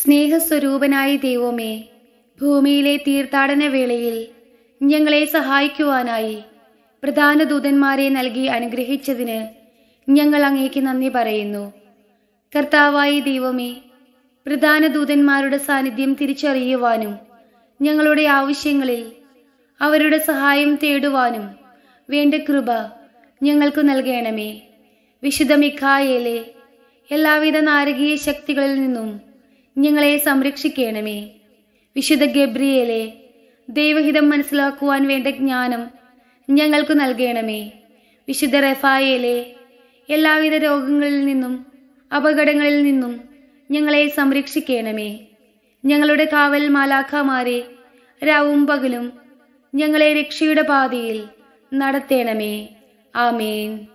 സ്നേഹസ്വരൂപനായ ദൈവമേ ഭൂമിയിലെ തീർത്ഥാടന വേളയിൽ ഞങ്ങളെ സഹായിക്കുവാനായി പ്രധാന ദൂതന്മാരെ നൽകി അനുഗ്രഹിച്ചതിന് ഞങ്ങൾ അങ്ങേക്ക് നന്ദി പറയുന്നു കർത്താവായ ദൈവമേ പ്രധാന ദൂതന്മാരുടെ സാന്നിധ്യം തിരിച്ചറിയുവാനും ഞങ്ങളുടെ ആവശ്യങ്ങളിൽ അവരുടെ സഹായം തേടുവാനും വേണ്ട കൃപ ഞങ്ങൾക്ക് നൽകണമേ വിശുദ്ധ മിഖായേലെ എല്ലാവിധ നാരകീയ ശക്തികളിൽ നിന്നും ഞങ്ങളെ സംരക്ഷിക്കണമേ വിശുദ്ധ ഗബ്രിയേലെ ദൈവഹിതം മനസ്സിലാക്കുവാൻ വേണ്ട ജ്ഞാനം ഞങ്ങൾക്ക് നൽകണമേ വിശുദ്ധ റഫായേലെ എല്ലാവിധ രോഗങ്ങളിൽ നിന്നും അപകടങ്ങളിൽ നിന്നും ഞങ്ങളെ സംരക്ഷിക്കണമേ ഞങ്ങളുടെ കാവൽ മാലാഖമാരെ രാവും പകലും ഞങ്ങളെ രക്ഷയുടെ പാതയിൽ നടത്തേണമേ ആമേൻ